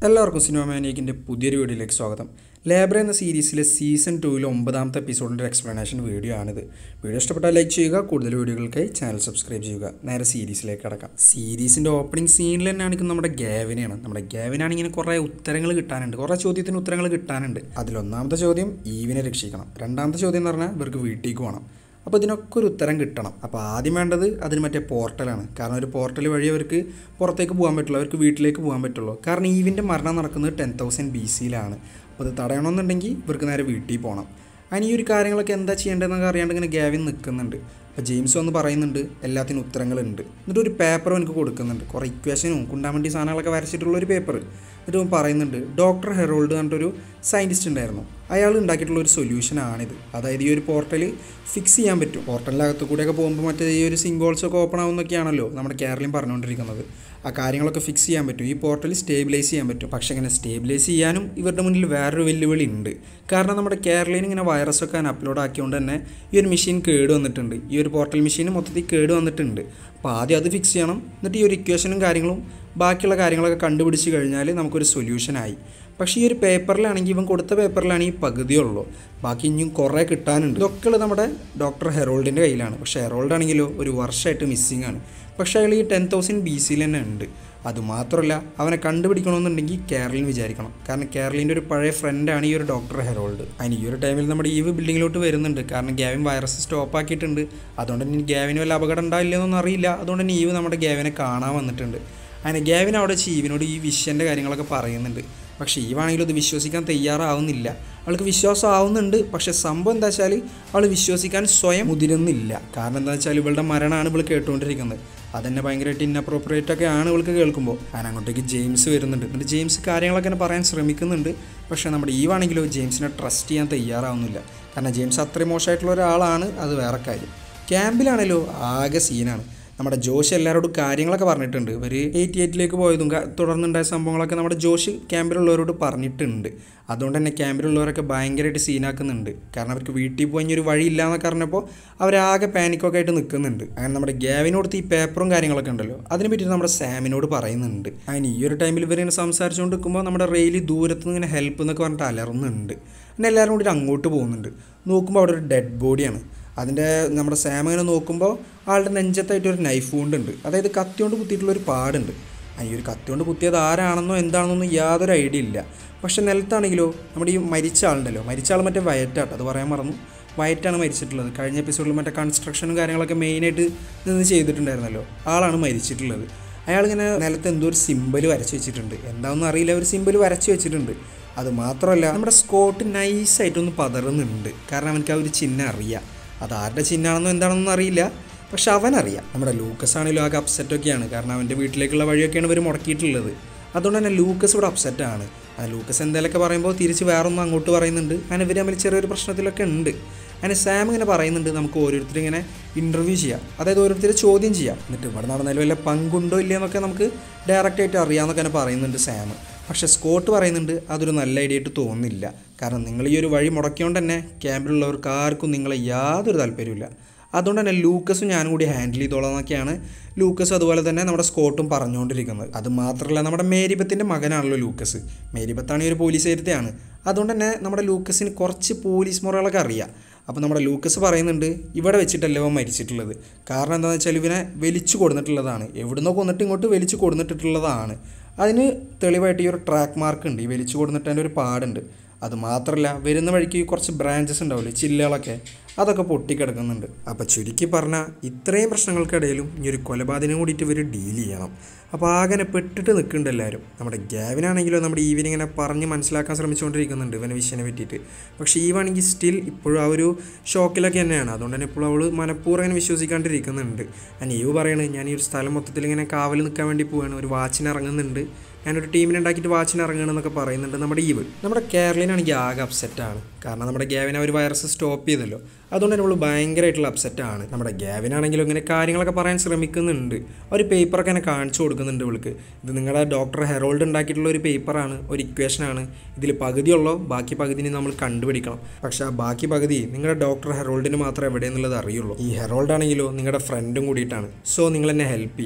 എല്ലാവർക്കും സിനിമ മാനിയക്കിൻ്റെ പുതിയൊരു വീഡിയോയിലേക്ക് സ്വാഗതം ലേബർ എന്ന സീരീസിലെ സീസൺ ടൂവിലെ ഒമ്പതാമത്തെ എപ്പിസോഡിൻ്റെ എക്സ്പ്ലനേഷൻ വീഡിയോ ആണിത് വീഡിയോ ഇഷ്ടപ്പെട്ടാൽ ലൈക്ക് ചെയ്യുക കൂടുതൽ വീഡിയോകൾക്കായി ചാനൽ സബ്സ്ക്രൈബ് ചെയ്യുക നേരെ സീരീസിലേക്ക് കടക്കാം സീരീസിൻ്റെ ഓപ്പണിംഗ് സീനിൽ തന്നെ കാണിക്കുന്നത് നമ്മുടെ ഗ്യാവിനെയാണ് നമ്മുടെ ഗ്യാവിനാണ് ഇങ്ങനെ കുറേ ഉത്തരങ്ങൾ കിട്ടാനുണ്ട് കുറേ ചോദ്യത്തിന് ഉത്തരങ്ങൾ കിട്ടാനുണ്ട് അതിലൊന്നാമത്തെ ചോദ്യം ഈവിനെ രക്ഷിക്കണം രണ്ടാമത്തെ ചോദ്യം എന്ന് പറഞ്ഞാൽ ഇവർക്ക് വീട്ടിലേക്ക് പോകണം അപ്പോൾ ഇതിനൊക്കെ ഒരു ഉത്തരം കിട്ടണം അപ്പോൾ ആദ്യം വേണ്ടത് അതിന് മറ്റേ പോർട്ടലാണ് കാരണം ഒരു പോർട്ടൽ വഴി അവർക്ക് പുറത്തേക്ക് പോകാൻ പറ്റുള്ളൂ അവർക്ക് വീട്ടിലേക്ക് പോകാൻ പറ്റുള്ളൂ കാരണം ഈവിൻ്റെ മരണം നടക്കുന്നത് ടെൻ തൗസൻഡ് ബി സിയിലാണ് അപ്പോൾ അത് തടയണമെന്നുണ്ടെങ്കിൽ ഇവർക്ക് നേരെ വീട്ടിൽ പോകണം അതിന് ഈ ഒരു കാര്യങ്ങളൊക്കെ എന്താ ചെയ്യേണ്ടതെന്നൊക്കെ അറിയാണ്ട് ഇങ്ങനെ ഗ്യാവിൻ നിൽക്കുന്നുണ്ട് അപ്പോൾ ജെയിംസ് വന്ന് പറയുന്നുണ്ട് എല്ലാത്തിനും ഉത്തരങ്ങളുണ്ട് എന്നിട്ട് ഒരു പേപ്പർ എനിക്ക് കൊടുക്കുന്നുണ്ട് കുറേ ഇക്വേഷനും കുണ്ടാമണ്ടി സാധനങ്ങളൊക്കെ വരച്ചിട്ടുള്ള ഒരു പേപ്പർ എന്നിട്ട് അവൻ പറയുന്നുണ്ട് ഡോക്ടർ ഹെറോൾഡ് പറഞ്ഞിട്ടൊരു സയൻറ്റിസ്റ്റ് ഉണ്ടായിരുന്നു അയാൾ ഉണ്ടാക്കിയിട്ടുള്ള ഒരു സൊല്യൂഷനാണിത് അതായത് ഈ ഒരു പോർട്ടൽ ഫിക്സ് ചെയ്യാൻ പറ്റും പോർട്ടലിനകത്ത് കൂടെയൊക്കെ പോകുമ്പോൾ മറ്റേ ഈ ഒരു സിംഗോൾസ് ഒക്കെ ഓപ്പൺ ആവുന്നൊക്കെയാണല്ലോ നമ്മുടെ കേരളം പറഞ്ഞുകൊണ്ടിരിക്കുന്നത് ആ കാര്യങ്ങളൊക്കെ ഫിക്സ് ചെയ്യാൻ പറ്റും ഈ പോർട്ടൽ സ്റ്റേബിലൈസ് ചെയ്യാൻ പറ്റും പക്ഷേ ഇങ്ങനെ സ്റ്റേബിലൈസ് ചെയ്യാനും ഇവരുടെ മുന്നിൽ വേറൊരു വെല്ലുവിളി ഉണ്ട് കാരണം നമ്മുടെ കേരളയിൽ ഇങ്ങനെ വൈറസ് ഒക്കെ അപ്ലോഡ് ആക്കിയതുകൊണ്ട് തന്നെ ഈ ഒരു മെഷീൻ കേട് വന്നിട്ടുണ്ട് ഈ ഒരു പോർട്ടൽ മെഷീൻ മൊത്തത്തിൽ കേട് വന്നിട്ടുണ്ട് അപ്പോൾ ആദ്യം അത് ഫിക്സ് ചെയ്യണം എന്നിട്ട് ഈ ഒരു ഇക്വേഷനും കാര്യങ്ങളും ബാക്കിയുള്ള കാര്യങ്ങളൊക്കെ കണ്ടുപിടിച്ച് കഴിഞ്ഞാൽ നമുക്കൊരു സൊല്യൂഷനായി പക്ഷേ ഈ ഒരു പേപ്പറിലാണെങ്കിൽ ഇവൻ കൊടുത്ത പേപ്പറിലാണെങ്കിൽ പകുതിയുള്ളൂ ബാക്കി ഇനിയും കുറേ കിട്ടാനുണ്ട് ഇതൊക്കെ ഉള്ളത് നമ്മുടെ ഡോക്ടർ ഹെറോൾഡിൻ്റെ കയ്യിലാണ് പക്ഷേ ഹെറോൾഡ് ആണെങ്കിലോ ഒരു വർഷമായിട്ട് മിസ്സിംഗ് ആണ് പക്ഷേ അയാൾ ഈ ടെൻ തൗസൻഡ് ബി സിയിൽ തന്നെ ഉണ്ട് അതുമാത്രമല്ല അവനെ കണ്ടുപിടിക്കണമെന്നുണ്ടെങ്കിൽ കേരളിൻ വിചാരിക്കണം കാരണം കേരളിൻ്റെ ഒരു പഴയ ഫ്രണ്ടാണ് ഈ ഒരു ഡോക്ടർ ഹെറോൾഡ് അതിന് ഈ ഒരു ടൈമിൽ നമ്മുടെ ഈവ് ബിൽഡിങ്ങിലോട്ട് വരുന്നുണ്ട് കാരണം ഗ്യാവിൻ വൈറസ് സ്റ്റോപ്പ് ആക്കിയിട്ടുണ്ട് അതുകൊണ്ട് തന്നെ ഗ്യാവിന് വല്ല അപകടം ഉണ്ടാവില്ലെന്നൊന്നും അറിയില്ല അതുകൊണ്ട് തന്നെ ഈവ് നമ്മുടെ ഗ്യാവിനെ കാണാൻ വന്നിട്ടുണ്ട് അങ്ങനെ ഗ്യാവിൻ അവിടെ വെച്ച് ഈവിനോട് ഈ വിഷൻ്റെ കാര്യങ്ങളൊക്കെ പറയുന്നുണ്ട് പക്ഷേ ഈവാണെങ്കിലും അത് വിശ്വസിക്കാൻ തയ്യാറാവുന്നില്ല അവൾക്ക് വിശ്വാസം ആവുന്നുണ്ട് പക്ഷേ സംഭവം എന്താ വെച്ചാൽ അവൾ വിശ്വസിക്കാൻ സ്വയം മുതിരുന്നില്ല കാരണം എന്താ വെച്ചാൽ ഇവളുടെ മരണമാണ് ഇവൾ കേട്ടുകൊണ്ടിരിക്കുന്നത് അതെന്നെ ഭയങ്കരമായിട്ട് ഇന്നപ്രോപ്രിയേറ്റ് ഒക്കെ ആണ് ഇവൾക്ക് കേൾക്കുമ്പോൾ ഞാൻ അങ്ങോട്ടേക്ക് ജെയിംസ് വരുന്നുണ്ട് എന്നിട്ട് ജെയിംസ് കാര്യങ്ങളൊക്കെ തന്നെ പറയാൻ ശ്രമിക്കുന്നുണ്ട് പക്ഷേ നമ്മുടെ ഈവാണെങ്കിലോ ജെയിംസിനെ ട്രസ്റ്റ് ചെയ്യാൻ തയ്യാറാവുന്നില്ല കാരണം ജെയിംസ് അത്രയും മോശമായിട്ടുള്ള ഒരാളാണ് അത് വേറെ കാര്യം ക്യാമ്പിലാണല്ലോ ആകെ സീനാണ് നമ്മുടെ ജോഷ് എല്ലാവരോടും കാര്യങ്ങളൊക്കെ പറഞ്ഞിട്ടുണ്ട് ഇവർ എയ്റ്റി എയ്റ്റിലേക്ക് പോയതും ക- തുടർന്നുണ്ടായ സംഭവങ്ങളൊക്കെ നമ്മുടെ ജോഷ് ക്യാമ്പിലുള്ളവരോട് പറഞ്ഞിട്ടുണ്ട് അതുകൊണ്ട് തന്നെ ക്യാമ്പിലുള്ളവരൊക്കെ ഭയങ്കരമായിട്ട് സീനാക്കുന്നുണ്ട് കാരണം അവർക്ക് വീട്ടിൽ പോയി ഒരു വഴി ഇല്ല എന്നൊക്കെ പറഞ്ഞപ്പോൾ അവരാകെ പാനിക്കൊക്കെ ആയിട്ട് നിൽക്കുന്നുണ്ട് അങ്ങനെ നമ്മുടെ ഗ്യാവിനോടത്ത് ഈ പേപ്പറും കാര്യങ്ങളൊക്കെ ഉണ്ടല്ലോ അതിനെ പറ്റി നമ്മുടെ സാമിനോട് പറയുന്നുണ്ട് അതിന് ഈ ഒരു ടൈമിൽ ഇവരിങ്ങനെ സംസാരിച്ചുകൊണ്ട് നിൽക്കുമ്പോൾ നമ്മുടെ റെയിൽ ദൂരത്ത് നിന്ന് ഇങ്ങനെ ഹെൽപ്പ് എന്നൊക്കെ പറഞ്ഞിട്ട് അലറുന്നുണ്ട് പിന്നെ എല്ലാവരും കൂടി അങ്ങോട്ട് പോകുന്നുണ്ട് നോക്കുമ്പോൾ അവിടെ ഒരു ഡെഡ് ബോഡിയാണ് അതിൻ്റെ നമ്മുടെ സാം ഇങ്ങനെ നോക്കുമ്പോൾ ആളുടെ നെഞ്ചത്തായിട്ട് ഒരു നൈഫ് wound ഉണ്ട് അതായത് കത്തി കൊണ്ട് കുത്തിയിട്ടുള്ള ഒരു പാടുണ്ട് ആ ഈ ഒരു കത്തി കൊണ്ട് കുത്തിയത് ആരാണെന്നോ എന്താണെന്നൊന്നും യാതൊരു ഐഡിയ ഇല്ല പക്ഷെ നിലത്താണെങ്കിലോ നമ്മുടെ ഈ മരിച്ച ആളുണ്ടല്ലോ മരിച്ച ആൾ മറ്റേ വയറ്റാട്ടോ അത് പറയാൻ മറന്നു വയറ്റാണ് മരിച്ചിട്ടുള്ളത് കഴിഞ്ഞ എപ്പിസോഡിൽ മറ്റേ കൺസ്ട്രക്ഷനും കാര്യങ്ങളൊക്കെ മെയിനായിട്ട് നിന്ന് ചെയ്തിട്ടുണ്ടായിരുന്നല്ലോ ആളാണ് മരിച്ചിട്ടുള്ളത് അയാളിങ്ങനെ നിലത്ത് എന്തോ ഒരു സിമ്പൽ വരച്ച് വെച്ചിട്ടുണ്ട് എന്താണെന്ന് അറിയില്ല ഒരു സിമ്പൽ വരച്ച് വെച്ചിട്ടുണ്ട് അത് മാത്രമല്ല നമ്മുടെ സ്കോട്ട് നൈസായിട്ടൊന്ന് പതറുന്നുണ്ട് കാരണം അവനക്ക് ആ ഒരു ചിഹ്നം അറിയാം അത് ആരുടെ ചിഹ്നമാണെന്നോ എന്താണെന്നൊന്നും അറിയില്ല പക്ഷെ അവനറിയാം നമ്മുടെ ലൂക്കസ് ആണെങ്കിലും ആകെ അപ്സെറ്റൊക്കെയാണ് കാരണം അവൻ്റെ വീട്ടിലേക്കുള്ള വഴിയൊക്കെയാണ് ഇവർ മുടക്കിയിട്ടുള്ളത് അതുകൊണ്ട് തന്നെ ലൂക്കസ് ഇവിടെ അപ്സെറ്റാണ് ആ ലൂക്കസ് എന്തെങ്കിലുമൊക്കെ പറയുമ്പോൾ തിരിച്ച് വേറൊന്നും അങ്ങോട്ട് പറയുന്നുണ്ട് അങ്ങനെ ഇവർ തമ്മിൽ ചെറിയൊരു പ്രശ്നത്തിലൊക്കെ ഉണ്ട് അങ്ങനെ സാം ഇങ്ങനെ പറയുന്നുണ്ട് നമുക്ക് ഓരോരുത്തരും ഇങ്ങനെ ഇൻ്റർവ്യൂ ചെയ്യാം അതായത് ഓരോരുത്തരെ ചോദ്യം ചെയ്യാം എന്നിട്ട് ഇവിടെ നടന്നാലും വല്ല പങ്കുണ്ടോ ഇല്ലയോ എന്നൊക്കെ നമുക്ക് ഡയറക്റ്റ് ആയിട്ട് അറിയാമെന്നൊക്കെ തന്നെ പറയുന്നുണ്ട് സാം പക്ഷേ സ്കോട്ട് പറയുന്നുണ്ട് അതൊരു നല്ല ഐഡിയ ആയിട്ട് തോന്നുന്നില്ല കാരണം നിങ്ങൾ ഈ ഒരു വഴി മുടക്കിയോണ്ട് തന്നെ ക്യാമ്പിലുള്ളവർക്ക് ആർക്കും നിങ്ങളെ യാതൊരു താല്പര്യമില്ല അതുകൊണ്ട് തന്നെ ലൂക്കസും ഞാനും കൂടി ഹാൻഡിൽ ചെയ്തോളാം എന്നൊക്കെയാണ് ലൂക്കസ് അതുപോലെ തന്നെ നമ്മുടെ സ്കോട്ടും പറഞ്ഞുകൊണ്ടിരിക്കുന്നത് അത് മാത്രമല്ല നമ്മുടെ മേരിബത്തിൻ്റെ മകനാണല്ലോ ലൂക്കസ് മേരിബത്താണ് ഈ ഒരു പോലീസുകാരത്തെയാണ് അതുകൊണ്ട് തന്നെ നമ്മുടെ ലൂക്കസിന് കുറച്ച് പോലീസ് മുറകളൊക്കെ അറിയാം അപ്പോൾ നമ്മുടെ ലൂക്കസ് പറയുന്നുണ്ട് ഇവിടെ വെച്ചിട്ടല്ല ഇവൻ മരിച്ചിട്ടുള്ളത് കാരണം എന്താണെന്ന് വെച്ചാൽ ഇവനെ വലിച്ചു കൊടുത്തിട്ടുള്ളതാണ് എവിടുന്നോ കൊന്നിട്ട് ഇങ്ങോട്ട് വലിച്ചു കൊടുത്തിട്ടുള്ളതാണ് അതിന് തെളിവായിട്ട് ഈ ഒരു ട്രാക്ക് മാർക്ക് ഉണ്ട് ഈ വലിച്ചു കൊടുത്തിട്ടതിൻ്റെ ഒരു പാടുണ്ട് അത് മാത്രമല്ല വരുന്ന വഴിക്ക് കുറച്ച് ബ്രാഞ്ചസ് ഉണ്ടാവില്ലേ ചില്ലകളൊക്കെ അതൊക്കെ പൊട്ടിക്കിടക്കുന്നുണ്ട് അപ്പോൾ ചുരുക്കി പറഞ്ഞാൽ ഇത്രയും പ്രശ്നങ്ങൾക്കിടയിലും ഈ ഒരു കൊലപാതകം കൂടിയിട്ട് ഇവർ ഡീൽ ചെയ്യണം അപ്പോൾ ആകെ പെട്ടിട്ട് നിൽക്കുന്നുണ്ട് എല്ലാവരും നമ്മുടെ ഗ്യാവിനാണെങ്കിലോ നമ്മുടെ ഈവിനെ ഇങ്ങനെ പറഞ്ഞ് മനസ്സിലാക്കാൻ ശ്രമിച്ചുകൊണ്ടിരിക്കുന്നുണ്ട് ഇവനെ വിഷയനെ പറ്റിയിട്ട് പക്ഷേ ഈവാണെങ്കിൽ സ്റ്റിൽ ഇപ്പോഴും ആ ഒരു ഷോക്കിലൊക്കെ തന്നെയാണ് അതുകൊണ്ട് തന്നെ ഇപ്പോൾ അവൾ മനഃപൂർവ്വം ഇങ്ങനെ വിശ്വസിക്കാണ്ടിരിക്കുന്നുണ്ട് ഞാൻ ഈവ് പറയണത് ഞാൻ ഈ ഒരു സ്ഥലം മൊത്തത്തിൽ ഇങ്ങനെ കാവൽ നിൽക്കാൻ വേണ്ടി പോവുകയാണ് ഒരു വാച്ചിന് ഇറങ്ങുന്നുണ്ട് ഞാനൊരു ടീമിനെ ഉണ്ടാക്കിയിട്ട് വാച്ചിന് ഇറങ്ങണമെന്നൊക്കെ പറയുന്നുണ്ട് നമ്മുടെ ഈവ് നമ്മുടെ കേരളീനാണെങ്കിൽ ആകെ അപ്സെറ്റാണ് കാരണം നമ്മുടെ ഗ്യാവിനെ അവർ വൈറസ് സ്റ്റോപ്പ് ചെയ്തല്ലോ അതുകൊണ്ട് തന്നെ അവൾ ഭയങ്കരമായിട്ടുള്ള അപ്സെറ്റാണ് നമ്മുടെ ഗ്യാവിനാണെങ്കിലും ഇങ്ങനെ കാര്യങ്ങളൊക്കെ പറയാൻ ശ്രമിക്കുന്നുണ്ട് ഒരു പേപ്പറൊക്കെ എന്നെ കാണിച്ചു കൊടുക്കുന്നുണ്ട് ഇവൾക്ക് ഇത് നിങ്ങളുടെ ഡോക്ടർ ഹെറോൾഡ് ഉണ്ടാക്കിയിട്ടുള്ള ഒരു പേപ്പറാണ് ഒരു ഇക്വേഷനാണ് ഇതിൽ പകുതിയുള്ളോ ബാക്കി പകുതിനെ നമ്മൾ കണ്ടുപിടിക്കണം പക്ഷേ ആ ബാക്കി പകുതി നിങ്ങളുടെ ഡോക്ടർ ഹെറോൾഡിന് മാത്രമേ എവിടെയെന്നുള്ളത് അറിയുള്ളൂ ഈ ഹെറോൾഡ് ആണെങ്കിലോ നിങ്ങളുടെ ഫ്രണ്ടും കൂടിയിട്ടാണ് സോ നിങ്ങൾ എന്നെ ഹെൽപ്പ് ചെയ്യും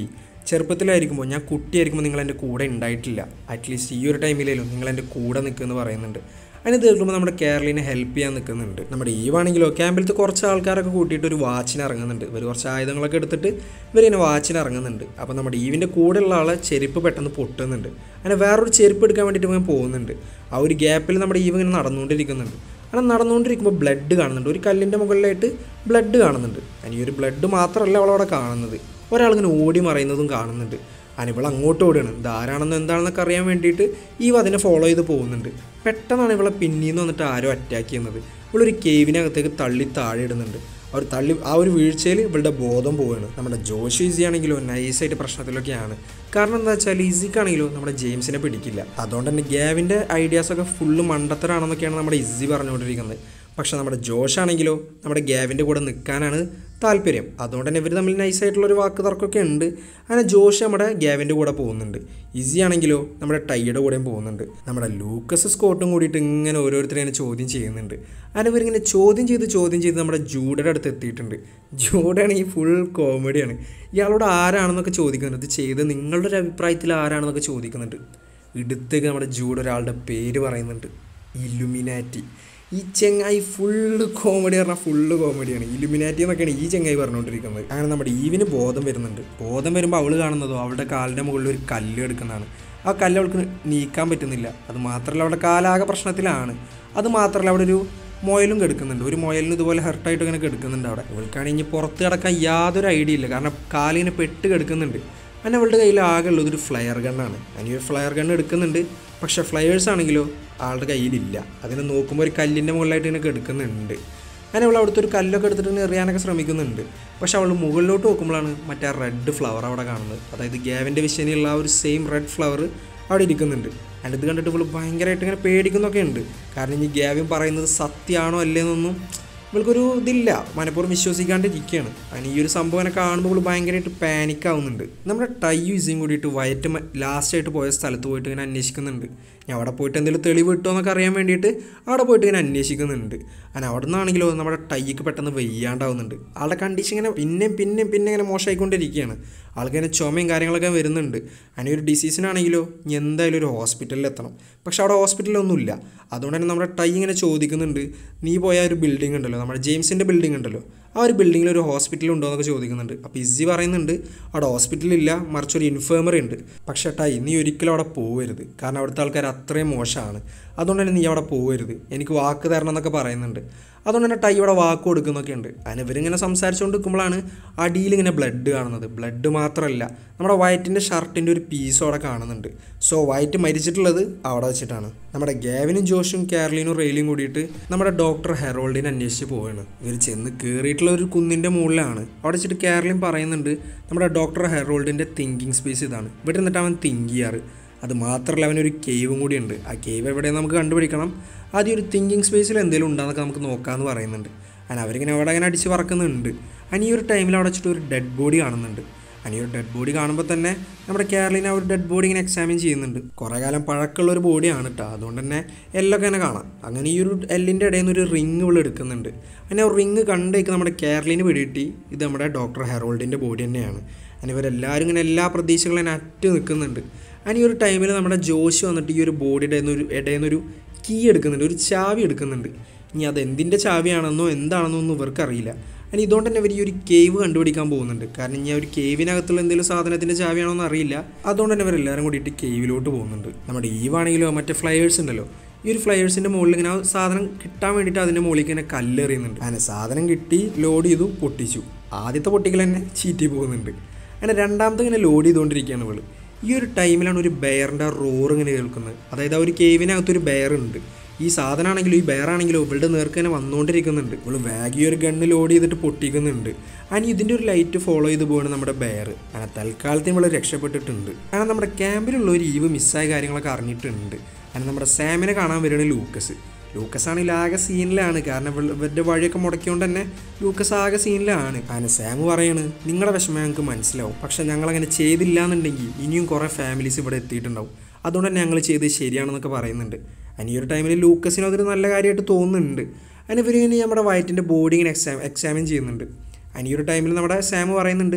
ചെറുപ്പത്തിലായിരിക്കുമ്പോൾ ഞാൻ കുട്ടിയായിരിക്കുമ്പോൾ നിങ്ങൾ എൻ്റെ കൂടെ ഉണ്ടായിട്ടില്ല അറ്റ്ലീസ്റ്റ് ഈ ഒരു ടൈമിലേലും നിങ്ങൾ എൻ്റെ കൂടെ നിൽക്കുമെന്ന് പറയുന്നുണ്ട് അതിന് തീർക്കുമ്പോൾ നമ്മുടെ കേരളീനെ ഹെൽപ്പ് ചെയ്യാൻ നിൽക്കുന്നുണ്ട് നമ്മുടെ ഈവാണെങ്കിലോ ക്യാമ്പിലത്തെ കുറച്ച് ആൾക്കാരൊക്കെ കൂട്ടിയിട്ട് ഒരു വാച്ചിന് ഇറങ്ങുന്നുണ്ട് ഇവർ കുറച്ച് ആയുധങ്ങളൊക്കെ എടുത്തിട്ട് ഇവരിങ്ങനെ വാച്ചിന് ഇറങ്ങുന്നുണ്ട് അപ്പോൾ നമ്മുടെ ഈവിൻ്റെ കൂടെയുള്ള ആളെ ചെരുപ്പ് പെട്ടെന്ന് പൊട്ടുന്നുണ്ട് അങ്ങനെ വേറൊരു ചെരുപ്പ് എടുക്കാൻ വേണ്ടിയിട്ട് ഇവൻ പോകുന്നുണ്ട് ആ ഒരു ഗ്യാപ്പിൽ നമ്മുടെ ഈവ് ഇങ്ങനെ നടന്നുകൊണ്ടിരിക്കുന്നുണ്ട് അങ്ങനെ നടന്നുകൊണ്ടിരിക്കുമ്പോൾ ബ്ലഡ് കാണുന്നുണ്ട് ഒരു കല്ലിൻ്റെ മുകളിലായിട്ട് ബ്ലഡ് കാണുന്നുണ്ട് അതിന് ഈ ഒരു ബ്ലഡ് മാത്രമല്ല അവളവിടെ കാണുന്നത് ഒരാളിങ്ങനെ ഓടി മറയുന്നതും കാണുന്നുണ്ട് അനിവൾ അങ്ങോട്ട് ഓടുകയാണ് ഇത് ആരാണെന്നോ എന്താണെന്നൊക്കെ അറിയാൻ വേണ്ടിയിട്ട് ഈ അതിനെ ഫോളോ ചെയ്ത് പോകുന്നുണ്ട് പെട്ടെന്നാണ് ഇവളെ പിന്നീന്ന് വന്നിട്ട് ആരോ അറ്റാക്ക് ചെയ്യുന്നത് ഇവളൊരു കേവിനകത്തേക്ക് തള്ളി താഴെ ഇടുന്നുണ്ട് അവർ തള്ളി ആ ഒരു വീഴ്ചയിൽ ഇവളുടെ ബോധം പോവുകയാണ് നമ്മുടെ ജോഷ് ഈസി ആണെങ്കിലോ നൈസായിട്ട് പ്രശ്നത്തിലൊക്കെയാണ് കാരണം എന്താ വെച്ചാൽ ഈസിക്കാണെങ്കിലോ നമ്മുടെ ജെയിംസിനെ പിടിക്കില്ല അതുകൊണ്ട് തന്നെ ഗ്യാവിൻ്റെ ഐഡിയാസൊക്കെ ഫുള്ള് മണ്ടത്തരാണെന്നൊക്കെയാണ് നമ്മുടെ ഇസി പറഞ്ഞുകൊണ്ടിരിക്കുന്നത് പക്ഷേ നമ്മുടെ ജോഷ് ആണെങ്കിലോ നമ്മുടെ ഗ്യാവിൻ്റെ കൂടെ നിൽക്കാനാണ് താല്പര്യം അതുകൊണ്ട് തന്നെ ഇവർ തമ്മിൽ നൈസായിട്ടുള്ളൊരു വാക്ക് തർക്കമൊക്കെ ഉണ്ട് അങ്ങനെ ജോഷ് നമ്മുടെ ഗ്യാവിൻ്റെ കൂടെ പോകുന്നുണ്ട് ഈസി ആണെങ്കിലോ നമ്മുടെ ടൈയുടെ കൂടെയും പോകുന്നുണ്ട് നമ്മുടെ ലൂക്കസ് സ്കോട്ടും കൂടിയിട്ട് ഇങ്ങനെ ഓരോരുത്തരെ ഇങ്ങനെ ചോദ്യം ചെയ്യുന്നുണ്ട് അങ്ങനെ ഇവരിങ്ങനെ ചോദ്യം ചെയ്ത് ചോദ്യം ചെയ്ത് നമ്മുടെ ജൂഡയുടെ അടുത്ത് എത്തിയിട്ടുണ്ട് ജൂഡാണെങ്കിൽ ഫുൾ കോമഡിയാണ് ഇയാളോട് ആരാണെന്നൊക്കെ ചോദിക്കുന്നുണ്ട് ഇത് ചെയ്ത് നിങ്ങളുടെ ഒരു അഭിപ്രായത്തിൽ ആരാണെന്നൊക്കെ ചോദിക്കുന്നുണ്ട് ഇടുത്തേക്ക് നമ്മുടെ ജൂഡ് ഒരാളുടെ പേര് പറയുന്നുണ്ട് ഇലുമിനാറ്റി ഈ ചെങ്ങായി ഫുള്ള് കോമഡി പറഞ്ഞാൽ ഫുള്ള് കോമഡിയാണ് ഇലുമിനാറ്റി എന്നൊക്കെയാണ് ഈ ചെങ്ങായി പറഞ്ഞുകൊണ്ടിരിക്കുന്നത് അങ്ങനെ നമ്മുടെ ഈവിന് ബോധം വരുന്നുണ്ട് ബോധം വരുമ്പോൾ അവൾ കാണുന്നതോ അവളുടെ കാലിൻ്റെ മുകളിൽ ഒരു കല്ല് എടുക്കുന്നതാണ് ആ കല്ല് അവൾക്ക് നീക്കാൻ പറ്റുന്നില്ല അത് മാത്രമല്ല അവളുടെ കാലാകെ പ്രശ്നത്തിലാണ് അത് മാത്രമല്ല അവിടെ ഒരു മുയലും കെടുക്കുന്നുണ്ട് ഒരു മുയലിന് ഇതുപോലെ ഹെർട്ടായിട്ട് ഇങ്ങനെ കെടുക്കുന്നുണ്ട് അവിടെ ഇവൾക്കാണെങ്കിൽ ഇനി പുറത്ത് കിടക്കാൻ യാതൊരു ഐഡിയ ഇല്ല കാരണം കാലിങ്ങനെ പെട്ട് കെടുക്കുന്നുണ്ട് അങ്ങനെ അവളുടെ കയ്യിൽ ആകെ ഉള്ളത് ഒരു ഫ്ലയർ ഗണ്ണാണ് അതിന് ഒരു ഫ്ലയർ ഗണ്ണ് എടുക്കുന്നുണ്ട് പക്ഷേ ഫ്ലയേഴ്സ് ആണെങ്കിലോ ആളുടെ കയ്യിലില്ല അതിനെ നോക്കുമ്പോൾ ഒരു കല്ലിൻ്റെ മുകളിലായിട്ട് ഇങ്ങനെ എടുക്കുന്നുണ്ട് അങ്ങനെ അവൾ അവിടുത്തെ ഒരു കല്ലൊക്കെ എടുത്തിട്ട് ഇങ്ങനെ എറിയാനൊക്കെ ശ്രമിക്കുന്നുണ്ട് പക്ഷെ അവൾ മുകളിലോട്ട് നോക്കുമ്പോഴാണ് മറ്റേ റെഡ് ഫ്ലവർ അവിടെ കാണുന്നത് അതായത് ഗ്യാവിൻ്റെ വിഷയനിലുള്ള ആ ഒരു സെയിം റെഡ് ഫ്ലവർ അവിടെ ഇരിക്കുന്നുണ്ട് അതിൻ്റെ ഇത് കണ്ടിട്ട് ഇവൾ ഭയങ്കരമായിട്ട് ഇങ്ങനെ പേടിക്കുന്നൊക്കെ ഉണ്ട് കാരണം ഈ ഗ്യാവിൻ പറയുന്നത് സത്യമാണോ അല്ലേന്നൊന്നും ഇവൾക്കൊരു ഇതില്ല മനഃപൂർവ്വം വിശ്വസിക്കാണ്ടിരിക്കുകയാണ് അതിന് ഈ ഒരു സംഭവം എന്നെ കാണുമ്പോൾ ഇവൾ ഭയങ്കരമായിട്ട് പാനിക് ആവുന്നുണ്ട് നമ്മുടെ ടൈയും ഇസിയും കൂടിയിട്ട് വയറ്റ് ലാസ്റ്റായിട്ട് പോയ സ്ഥലത്ത് പോയിട്ട് ഇങ്ങനെ അന്വേഷിക്കുന്നുണ്ട് ഞാൻ അവിടെ പോയിട്ട് എന്തെങ്കിലും തെളിവ് കിട്ടുമോ എന്നൊക്കെ അറിയാൻ വേണ്ടിയിട്ട് അവിടെ പോയിട്ട് ഇങ്ങനെ അന്വേഷിക്കുന്നുണ്ട് അങ്ങനെ അവിടെ നിന്നാണെങ്കിലോ നമ്മുടെ ടൈക്ക് പെട്ടെന്ന് വെയ്യാണ്ടാവുന്നുണ്ട് ആളുടെ കണ്ടീഷൻ ഇങ്ങനെ പിന്നെയും പിന്നെയും പിന്നെ ഇങ്ങനെ മോശമായിക്കൊണ്ടിരിക്കുകയാണ് ആൾക്കിങ്ങനെ ചുമയും കാര്യങ്ങളൊക്കെ വരുന്നുണ്ട് അങ്ങനെ ഒരു ഡിസീസിനാണെങ്കിലോ ഇനി എന്തായാലും ഒരു ഹോസ്പിറ്റലിൽ എത്തണം പക്ഷെ അവിടെ ഹോസ്പിറ്റലൊന്നുമില്ല അതുകൊണ്ട് തന്നെ നമ്മുടെ ടൈ ഇങ്ങനെ ചോദിക്കുന്നുണ്ട് നീ പോയ ഒരു ബിൽഡിംഗ് ഉണ്ടല്ലോ നമ്മുടെ ജെയിംസിൻ്റെ ബിൽഡിംഗ് ഉണ്ടല്ലോ ആ ഒരു ബിൽഡിങ്ങിൽ ഒരു ഹോസ്പിറ്റൽ ഉണ്ടോ എന്നൊക്കെ ചോദിക്കുന്നുണ്ട് അപ്പോൾ ഇസി പറയുന്നുണ്ട് അവിടെ ഹോസ്പിറ്റലില്ല മറിച്ച് ഒരു ഇൻഫേമറി ഉണ്ട് പക്ഷേ ടൈ നീ ഒരിക്കലും അവിടെ പോകരുത് കാരണം അവിടുത്തെ ആൾക്കാർ അത്രയും മോശമാണ് അതുകൊണ്ട് തന്നെ നീ അവിടെ പോകരുത് എനിക്ക് വാക്ക് തരണം എന്നൊക്കെ പറയുന്നുണ്ട് അതുകൊണ്ട് തന്നെ ടൈ അവിടെ വാക്ക് കൊടുക്കുന്നൊക്കെ ഉണ്ട് അതിന് ഇവരിങ്ങനെ സംസാരിച്ചുകൊണ്ട് നിൽക്കുമ്പോഴാണ് അടിയിൽ ഇങ്ങനെ ബ്ലഡ് കാണുന്നത് ബ്ലഡ് മാത്രമല്ല നമ്മുടെ വയറ്റിൻ്റെ ഷർട്ടിൻ്റെ ഒരു പീസും അവിടെ കാണുന്നുണ്ട് സോ വയറ്റ് മരിച്ചിട്ടുള്ളത് അവിടെ വെച്ചിട്ടാണ് നമ്മുടെ ഗാവിനും ജോഷും കാരലിനും റെയിലും കൂടിയിട്ട് നമ്മുടെ ഡോക്ടർ ഹെറോൾഡിനെ അന്വേഷിച്ച് പോവുകയാണ് ഇവർ ചെന്ന് കയറിയിട്ടുള്ള ഒരു കുന്നിൻ്റെ മുകളിലാണ് അവിടെ വെച്ചിട്ട് കാരലിൻ പറയുന്നുണ്ട് നമ്മുടെ ഡോക്ടർ ഹെറോൾഡിൻ്റെ തിങ്കിങ് സ്പേസ് ഇതാണ് ഇവിടെ നിന്നിട്ട് അവൻ തിങ്ക് ചെയ്യാറ് അത് മാത്രമല്ല അവനൊരു കേവും കൂടി ഉണ്ട് ആ കേവ് എവിടെയെന്ന് നമുക്ക് കണ്ടുപിടിക്കണം ആദ്യം ഒരു തിങ്കിങ് സ്പേസിൽ എന്തെങ്കിലും ഉണ്ടാകുന്നൊക്കെ നമുക്ക് നോക്കാമെന്ന് പറയുന്നുണ്ട് അങ്ങനെ അവരിങ്ങനെ അവിടെ അങ്ങനെ അടിച്ച് പറക്കുന്നുണ്ട് അതിന് ഈ ഒരു ടൈമിൽ അവിടെ വെച്ചിട്ട് ഒരു ഡെഡ് ബോഡി കാണുന്നുണ്ട് അതിന് ഈ ഒരു ഡെഡ് ബോഡി കാണുമ്പോൾ തന്നെ നമ്മുടെ കേരളീനെ ആ ഒരു ഡെഡ് ബോഡി ഇങ്ങനെ എക്സാമിൻ ചെയ്യുന്നുണ്ട് കുറേ കാലം പഴക്കമുള്ള ഒരു ബോഡിയാണ് കേട്ടോ അതുകൊണ്ട് തന്നെ എല്ലൊക്കെ തന്നെ കാണാം അങ്ങനെ ഈ ഒരു എല്ലിൻ്റെ ഇടയിൽ നിന്ന് ഒരു റിങ് ഇവൾ എടുക്കുന്നുണ്ട് അങ്ങനെ ആ റിങ് കണ്ടേക്ക് നമ്മുടെ കേരളീന് പിടികിട്ടി ഇത് നമ്മുടെ ഡോക്ടർ ഹെറോൾഡിൻ്റെ ബോഡി തന്നെയാണ് അങ്ങനെ ഇവരെല്ലാവരും ഇങ്ങനെ എല്ലാ പ്രതീക്ഷകളും തന്നെ അറ്റ് നിൽക്കുന്നുണ്ട് അങ്ങനെ ഈ ഒരു ടൈമിൽ നമ്മുടെ ജോഷി വന്നിട്ട് ഈ ഒരു ബോഡിയുടെ ഒരു ഇടയിൽ നിന്നൊരു കീ എടുക്കുന്നുണ്ട് ഒരു ചാവി എടുക്കുന്നുണ്ട് ഇനി അത് എന്തിൻ്റെ ചാവിയാണെന്നോ എന്താണെന്നോ ഒന്നും ഇവർക്കറിയില്ല അതിന് ഇതുകൊണ്ട് തന്നെ ഇവർ ഈ ഒരു കേവ് കണ്ടുപിടിക്കാൻ പോകുന്നുണ്ട് കാരണം ഇനി ആ ഒരു കേവിനകത്തുള്ള എന്തെങ്കിലും സാധനത്തിൻ്റെ ചാവിയാണോ എന്ന് അറിയില്ല അതുകൊണ്ട് തന്നെ ഇവരെല്ലാവരും കൂടിയിട്ട് കേവിലോട്ട് പോകുന്നുണ്ട് നമ്മുടെ ഈവാണെങ്കിലോ മറ്റേ ഫ്ലയേഴ്സ് ഉണ്ടല്ലോ ഈ ഒരു ഫ്ലയേഴ്സിൻ്റെ മുകളിൽ ഇങ്ങനെ ആ സാധനം കിട്ടാൻ വേണ്ടിയിട്ട് അതിൻ്റെ മുകളിലേക്ക് ഇങ്ങനെ കല്ലെറിയുന്നുണ്ട് അങ്ങനെ സാധനം കിട്ടി ലോഡ് ചെയ്തു പൊട്ടിച്ചു ആദ്യത്തെ പൊട്ടിക്കൽ തന്നെ ചീറ്റി പോകുന്നുണ്ട് അങ്ങനെ രണ്ടാമത്തെ ഇങ്ങനെ ലോഡ് ചെയ്തുകൊണ്ടിരിക്കുകയാണ് ഇവള് ഈ ഒരു ടൈമിലാണ് ഒരു ബെയറിൻ്റെ റോർ ഇങ്ങനെ കേൾക്കുന്നത് അതായത് ആ ഒരു കേവിനകത്തൊരു ബെയർ ഉണ്ട് ഈ സാധനമാണെങ്കിലും ഈ ബെയറാണെങ്കിലും ഇവളുടെ നേർക്ക് തന്നെ വന്നുകൊണ്ടിരിക്കുന്നുണ്ട് ഇവള് വാഗി ഒരു ഗണ്ണ് ലോഡ് ചെയ്തിട്ട് പൊട്ടിക്കുന്നുണ്ട് അതിന് ഇതിൻ്റെ ഒരു ലൈറ്റ് ഫോളോ ചെയ്ത് പോവാണ് നമ്മുടെ ബെയർ അങ്ങനെ തൽക്കാലത്തിന് ഇവള് രക്ഷപ്പെട്ടിട്ടുണ്ട് കാരണം നമ്മുടെ ക്യാമ്പിലുള്ള ഒരു ഈവ് മിസ്സായ കാര്യങ്ങളൊക്കെ അറിഞ്ഞിട്ടുണ്ട് അങ്ങനെ നമ്മുടെ സാമിനെ കാണാൻ വരുന്നത് ലൂക്കസ് ലൂക്കസ് ആണെങ്കിൽ ആകെ സീനിലാണ് കാരണം ഇവൾ- ഇവരുടെ വഴിയൊക്കെ മുടക്കിയോണ്ട് തന്നെ ലൂക്കസ് ആകെ സീനിലാണ് അങ്ങനെ സാം പറയാണ് നിങ്ങളുടെ വിഷമം ഞങ്ങൾക്ക് മനസ്സിലാവും പക്ഷെ ഞങ്ങൾ അങ്ങനെ ചെയ്തില്ല എന്നുണ്ടെങ്കിൽ ഇനിയും കുറേ ഫാമിലീസ് ഇവിടെ എത്തിയിട്ടുണ്ടാവും അതുകൊണ്ട് തന്നെ ഞങ്ങൾ ചെയ്ത് ശരിയാണെന്നൊക്കെ പറയുന്നുണ്ട് അതിന് ഈ ഒരു ടൈമിൽ ലൂക്കസിന് അതൊരു നല്ല കാര്യമായിട്ട് തോന്നുന്നുണ്ട് അതിന് ഇവരിങ്ങനെ നമ്മുടെ വയറ്റിൻ്റെ ബോഡി ഇങ്ങനെ എക്സാം എക്സാമിൻ ചെയ്യുന്നുണ്ട് അതിന് ഈ ഒരു ടൈമിൽ നമ്മുടെ സാം പറയുന്നുണ്ട്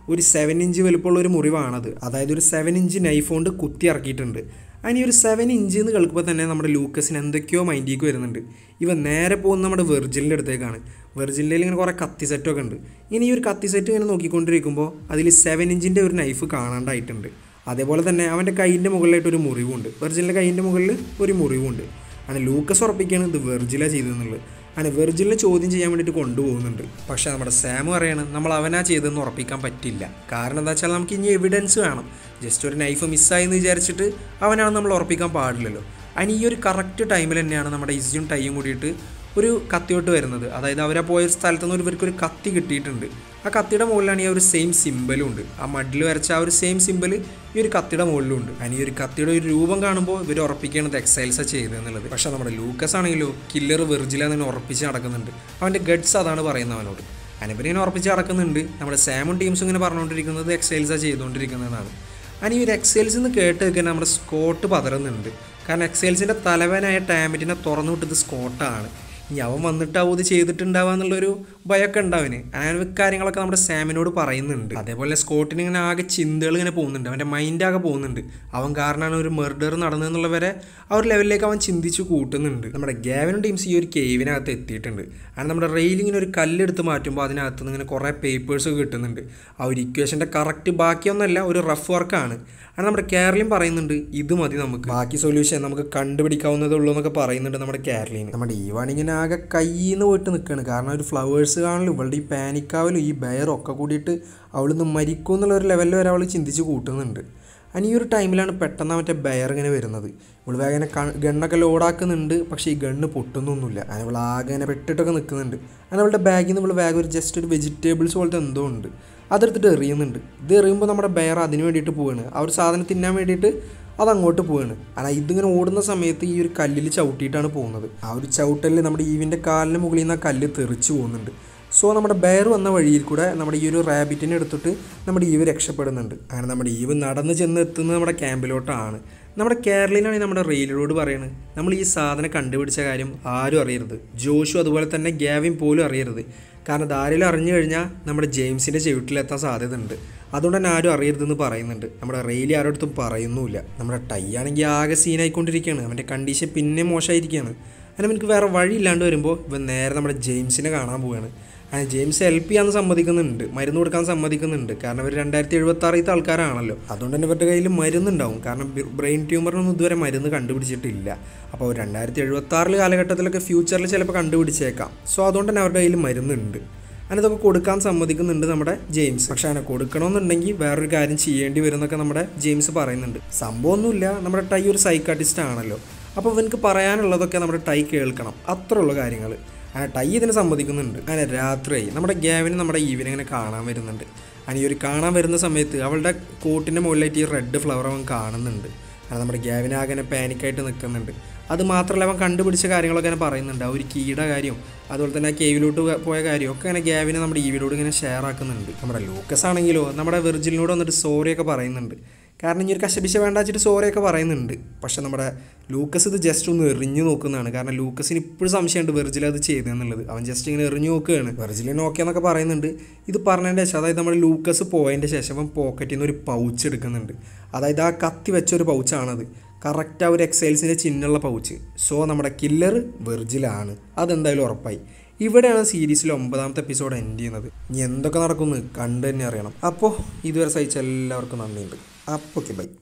ഒരു സെവൻ ഇഞ്ച് വലുപ്പമുള്ള ഒരു മുറിവാണത് അതായത് ഒരു സെവൻ ഇഞ്ച് നൈഫ് കൊണ്ട് കുത്തി ഇറക്കിയിട്ടുണ്ട് അതിന് ഈ ഒരു സെവൻ ഇഞ്ച് എന്ന് കേൾക്കുമ്പോൾ തന്നെ നമ്മുടെ ലൂക്കസിന് എന്തൊക്കെയോ മൈൻഡിലേക്ക് വരുന്നുണ്ട് ഇവ നേരെ പോകുന്ന നമ്മുടെ വെർജിലിൻ്റെ അടുത്തേക്കാണ് വെർജിലിൻ്റെ ഇങ്ങനെ കുറേ കത്തി സെറ്റൊക്കെ ഉണ്ട് ഇനി ഈ ഒരു കത്തി സെറ്റ് ഇങ്ങനെ നോക്കിക്കൊണ്ടിരിക്കുമ്പോൾ അതിൽ സെവൻ ഇഞ്ചിൻ്റെ ഒരു നൈഫ് കാണാണ്ടായിട്ടുണ്ട് അതേപോലെ തന്നെ അവൻ്റെ കൈയിൻ്റെ മുകളിലായിട്ട് ഒരു മുറിവുണ്ട് വെർജിലിൻ്റെ കൈയിൻ്റെ മുകളിൽ ഒരു മുറിവുണ്ട് അങ്ങനെ ലൂക്കസ് ഉറപ്പിക്കുകയാണ് ഇത് വെർജിലാണ് ചെയ്തതെന്നുള്ളത് അങ്ങനെ വെർജിലിനെ ചോദ്യം ചെയ്യാൻ വേണ്ടിയിട്ട് കൊണ്ടുപോകുന്നുണ്ട് പക്ഷേ നമ്മുടെ സാം പറയാണ് നമ്മൾ അവനാ ചെയ്തതെന്ന് ഉറപ്പിക്കാൻ പറ്റില്ല കാരണം എന്താ വെച്ചാൽ നമുക്ക് ഇനി എവിഡൻസ് വേണം ജസ്റ്റ് ഒരു നൈഫ് മിസ്സായി എന്ന് വിചാരിച്ചിട്ട് അവനാണ് നമ്മൾ ഉറപ്പിക്കാൻ പാടില്ലല്ലോ അതിന് ഈ ഒരു കറക്റ്റ് ടൈമിൽ തന്നെയാണ് നമ്മുടെ ഇസ്യും ടൈയും കൂടിയിട്ട് ഒരു കത്തിയോട്ട് വരുന്നത് അതായത് അവരാ പോയ ഒരു സ്ഥലത്ത് നിന്ന് ഇവർക്ക് ഒരു കത്തി കിട്ടിയിട്ടുണ്ട് ആ കത്തിയുടെ മുകളിലാണ് ഈ ഒരു സെയിം സിമ്പലും ഉണ്ട് ആ മഡിൽ വരച്ച ആ ഒരു സെയിം സിമ്പൽ ഈ ഒരു കത്തിയുടെ മുകളിലും ഉണ്ട് അതിന് ഈ ഒരു കത്തിയുടെ ഒരു രൂപം കാണുമ്പോൾ ഇവർ ഉറപ്പിക്കുകയാണ് എക്സൈൽസാണ് ചെയ്തതെന്നുള്ളത് പക്ഷേ നമ്മുടെ ലൂക്കസ് ആണെങ്കിലോ കില്ലർ വെർജിലെന്ന് ഉറപ്പിച്ച് നടക്കുന്നുണ്ട് അവൻ്റെ ഗഡ്സ് അതാണ് പറയുന്നത് അവനോട് അനബരിങ്ങനെ ഉറപ്പിച്ച് നടക്കുന്നുണ്ട് നമ്മുടെ സാമും ടീംസും ഇങ്ങനെ പറഞ്ഞുകൊണ്ടിരിക്കുന്നത് എക്സൈൽസാണ് ചെയ്തുകൊണ്ടിരിക്കുന്നതാണ് അതിന് ഈ ഒരു എക്സൈൽസ് എന്ന് കേട്ട് വെക്കാൻ നമ്മുടെ സ്കോട്ട് പതറുന്നുണ്ട് കാരണം എക്സൈൽസിൻ്റെ തലവനായ ടാമറ്റിനെ തുറന്നു വിട്ടത് സ്കോട്ടാണ് ഇനി അവൻ വന്നിട്ടാവും ഇത് ചെയ്തിട്ടുണ്ടാവുക എന്നുള്ളൊരു ഭയമൊക്കെ ഉണ്ടാവിന് അങ്ങനെ കാര്യങ്ങളൊക്കെ നമ്മുടെ സാമിനോട് പറയുന്നുണ്ട് അതേപോലെ സ്കോട്ടിന് ഇങ്ങനെ ആകെ ചിന്തകൾ ഇങ്ങനെ പോകുന്നുണ്ട് അവൻ്റെ മൈൻഡ് ആകെ പോകുന്നുണ്ട് അവൻ കാരണമാണ് ഒരു മെർഡർ നടന്നതെന്നുള്ളവരെ ആ ഒരു ലെവലിലേക്ക് അവൻ ചിന്തിച്ച് കൂട്ടുന്നുണ്ട് നമ്മുടെ ഗാവിനും ടീംസ് ഈ ഒരു കേവിനകത്ത് എത്തിയിട്ടുണ്ട് അങ്ങനെ നമ്മുടെ റെയിലിങ്ങിന് ഒരു കല്ലെടുത്ത് മാറ്റുമ്പോൾ അതിനകത്ത് നിന്ന് ഇങ്ങനെ കുറേ പേപ്പേഴ്സ് കിട്ടുന്നുണ്ട് ആ ഒരു ഇക്വേഷൻ്റെ കറക്റ്റ് ബാക്കിയൊന്നുമല്ല ഒരു റഫ് വർക്കാണ് അങ്ങനെ നമ്മുടെ കേരളീൻ പറയുന്നുണ്ട് ഇത് മതി നമുക്ക് ബാക്കി സൊല്യൂഷൻ നമുക്ക് കണ്ടുപിടിക്കാവുന്നതേ ഉള്ളൂ എന്നൊക്കെ പറയുന്നുണ്ട് നമ്മുടെ കേരളീൻ നമ്മുടെ ഈവാണിങ്ങനെ ആകെ കയ്യിൽ നിന്ന് പോയിട്ട് നിൽക്കുകയാണ് കാരണം ഒരു ഫ്ലവേഴ്സ് കാണലും ഇവളുടെ ഈ പാനിക്കാവലും ഈ ബയറും ഒക്കെ കൂടിയിട്ട് അവളിന്ന് മരിക്കും എന്നുള്ള ഒരു ലെവലിൽ വരെ അവൾ ചിന്തിച്ച് കൂട്ടുന്നുണ്ട് അതിന് ഈ ഒരു ടൈമിലാണ് പെട്ടെന്ന് മറ്റേ ബയർ ഇങ്ങനെ വരുന്നത് ഇവൾ വേഗം ഇങ്ങനെ ക- ഗണ്ണൊക്കെ ലോഡാക്കുന്നുണ്ട് പക്ഷേ ഈ ഗണ്ണ് പൊട്ടുന്നൊന്നുമില്ല അങ്ങനെ ഇവൾ ആകെ ഇങ്ങനെ പെട്ടിട്ടൊക്കെ നിൽക്കുന്നുണ്ട് അങ്ങനെ അവളുടെ ബാഗിൽ നിന്ന് ഇവൾ ബാഗ് ഒരു ജസ്റ്റ് ഒരു വെജിറ്റബിൾസ് പോലത്തെ എന്തോ ഉണ്ട് അതെടുത്തിട്ട് എറിയുന്നുണ്ട് ഇത് എറിയുമ്പോൾ നമ്മുടെ ബയർ അതിന് വേണ്ടിയിട്ട് പോവാണ് ആ ഒരു സാധനം തിന്നാൻ വേണ്ടിയിട്ട് അത് അങ്ങോട്ട് പോവാണ് അല്ല ഇതിങ്ങനെ ഓടുന്ന സമയത്ത് ഈ ഒരു കല്ലിൽ ചവിട്ടിയിട്ടാണ് പോകുന്നത് ആ ഒരു ചവിട്ടലിൽ നമ്മുടെ ഈവിൻ്റെ കാലിന് മുകളിൽ നിന്ന് ആ കല്ല് തെറിച്ച് പോകുന്നുണ്ട് സോ നമ്മുടെ ബെയർ വന്ന വഴിയിൽ കൂടെ നമ്മുടെ ഈ ഒരു റാബിറ്റിനെ എടുത്തിട്ട് നമ്മുടെ ഈവ് രക്ഷപ്പെടുന്നുണ്ട് അങ്ങനെ നമ്മുടെ ഈവ് നടന്ന് ചെന്ന് എത്തുന്നത് നമ്മുടെ ക്യാമ്പിലോട്ടാണ് നമ്മുടെ കേരളയിലാണെങ്കിൽ നമ്മുടെ റെയിൽ റോഡ് പറയുന്നത് നമ്മൾ ഈ സാധനം കണ്ടുപിടിച്ച കാര്യം ആരും അറിയരുത് ജോഷു അതുപോലെ തന്നെ ഗ്യാവിൻ പോലും അറിയരുത് കാരണം ഇതാരെങ്കിലും അറിഞ്ഞു കഴിഞ്ഞാൽ നമ്മുടെ ജെയിംസിൻ്റെ ചെവിട്ടിലെത്താൻ സാധ്യതയുണ്ട് അതുകൊണ്ട് തന്നെ ആരും അറിയരുതെന്ന് പറയുന്നുണ്ട് നമ്മുടെ റെയിലി ആരുടെ അടുത്തും പറയുന്നുമില്ല നമ്മുടെ ടൈ ആണെങ്കിൽ ആകെ സീനായിക്കൊണ്ടിരിക്കുകയാണ് അവൻ്റെ കണ്ടീഷൻ പിന്നെ മോശമായിരിക്കുകയാണ് അങ്ങനെ എനിക്ക് വേറെ വഴിയില്ലാണ്ട് വരുമ്പോൾ ഇവൻ നേരെ നമ്മുടെ ജെയിംസിനെ കാണാൻ പോവുകയാണ് അങ്ങനെ ജെയിംസ് ഹെൽപ്പ് ചെയ്യാൻ സമ്മതിക്കുന്നുണ്ട് മരുന്ന് കൊടുക്കാൻ സമ്മതിക്കുന്നുണ്ട് കാരണം ഇവർ രണ്ടായിരത്തി എഴുപത്തി ആറിയത്തെ ആൾക്കാരാണല്ലോ അതുകൊണ്ട് തന്നെ ഇവരുടെ കയ്യിൽ മരുന്നുണ്ടാവും കാരണം ബ്രെയിൻ ട്യൂമറിനൊന്നും ഇതുവരെ മരുന്ന് കണ്ടുപിടിച്ചിട്ടില്ല അപ്പോൾ രണ്ടായിരത്തി എഴുപത്തി ആറിൽ കാലഘട്ടത്തിലൊക്കെ ഫ്യൂച്ചറിൽ ചിലപ്പോൾ കണ്ടുപിടിച്ചേക്കാം സോ അതുകൊണ്ട് തന്നെ അവരുടെ കയ്യിൽ മരുന്നുണ്ട് അങ്ങനെ ഇതൊക്കെ കൊടുക്കാൻ സമ്മതിക്കുന്നുണ്ട് നമ്മുടെ ജെയിംസ് പക്ഷെ അങ്ങനെ കൊടുക്കണമെന്നുണ്ടെങ്കിൽ വേറൊരു കാര്യം ചെയ്യേണ്ടി വരും എന്നൊക്കെ നമ്മുടെ ജെയിംസ് പറയുന്നുണ്ട് സംഭവമൊന്നുമില്ല നമ്മുടെ ടൈ ഒരു സൈക്കാട്ടിസ്റ്റ് ആണല്ലോ അപ്പോൾ ഇവനക്ക് പറയാനുള്ളതൊക്കെ നമ്മുടെ ടൈ കേൾക്കണം അത്രയുള്ള കാര്യങ്ങൾ അങ്ങനെ ടൈ ഇതിനെ സമ്മതിക്കുന്നുണ്ട് അങ്ങനെ രാത്രിയായി നമ്മുടെ ഗ്യാവിന് നമ്മുടെ ഈവിനെ ഇങ്ങനെ കാണാൻ വരുന്നുണ്ട് അങ്ങനെ ഈ ഒരു കാണാൻ വരുന്ന സമയത്ത് അവളുടെ കോട്ടിൻ്റെ മുകളിലായിട്ട് ഈ റെഡ് ഫ്ലവർ അവൻ കാണുന്നുണ്ട് അങ്ങനെ നമ്മുടെ ഗ്യാവിന് ആകെ പാനിക്കായിട്ട് നിൽക്കുന്നുണ്ട് അത് മാത്രമല്ല അവൻ കണ്ടുപിടിച്ച കാര്യങ്ങളൊക്കെ ഇങ്ങനെ പറയുന്നുണ്ട് ആ ഒരു കീയുടെ കാര്യം അതുപോലെ തന്നെ ആ കേവിലോട്ട് പോയ കാര്യം ഒക്കെ ഇങ്ങനെ ഗ്യാവിനെ നമ്മുടെ ഈവിലോട് ഇങ്ങനെ ഷെയർ ആക്കുന്നുണ്ട് നമ്മുടെ ലൂക്കസ് ആണെങ്കിലോ നമ്മുടെ വെർജിലിനോട് വന്നിട്ട് സോറിയൊക്കെ പറയുന്നുണ്ട് കാരണം ഇനി ഒരു കശപിശ വേണ്ട വെച്ചിട്ട് സോറിയൊക്കെ പറയുന്നുണ്ട് പക്ഷെ നമ്മുടെ ലൂക്കസ് ഇത് ജസ്റ്റ് ഒന്ന് എറിഞ്ഞു നോക്കുന്നതാണ് കാരണം ലൂക്കസിന് ഇപ്പോഴും സംശയമുണ്ട് വെർജിൽ അത് ചെയ്തതെന്നുള്ളത് അവൻ ജസ്റ്റ് ഇങ്ങനെ എറിഞ്ഞു നോക്കുകയാണ് വെർജിലിന് ഓക്കെ എന്നൊക്കെ പറയുന്നുണ്ട് ഇത് പറഞ്ഞതിൻ്റെ ശേഷം അതായത് നമ്മുടെ ലൂക്കസ് പോയതിൻ്റെ ശേഷം അവൻ പോക്കറ്റിൽ നിന്ന് ഒരു പൗച്ച് എടുക്കുന്നുണ്ട് അതായത് ആ കത്തി വെച്ച ഒരു പൗച്ചാണത് കറക്റ്റ് ആ ഒരു എക്സൈൽസിൻ്റെ ചിഹ്നമുള്ള പൗച്ച് സോ നമ്മുടെ കില്ലർ വെർജിലാണ് അതെന്തായാലും ഉറപ്പായി ഇവിടെയാണ് സീരീസിലെ ഒമ്പതാമത്തെ എപ്പിസോഡ് എൻഡ് ചെയ്യുന്നത് ഇനി എന്തൊക്കെ നടക്കുന്നു കണ്ടു തന്നെ അറിയണം അപ്പോൾ ഇതുവരെ സഹിച്ച എല്ലാവർക്കും നന്ദിയുണ്ട് അപ്പോൾ ഓക്കെ ബൈ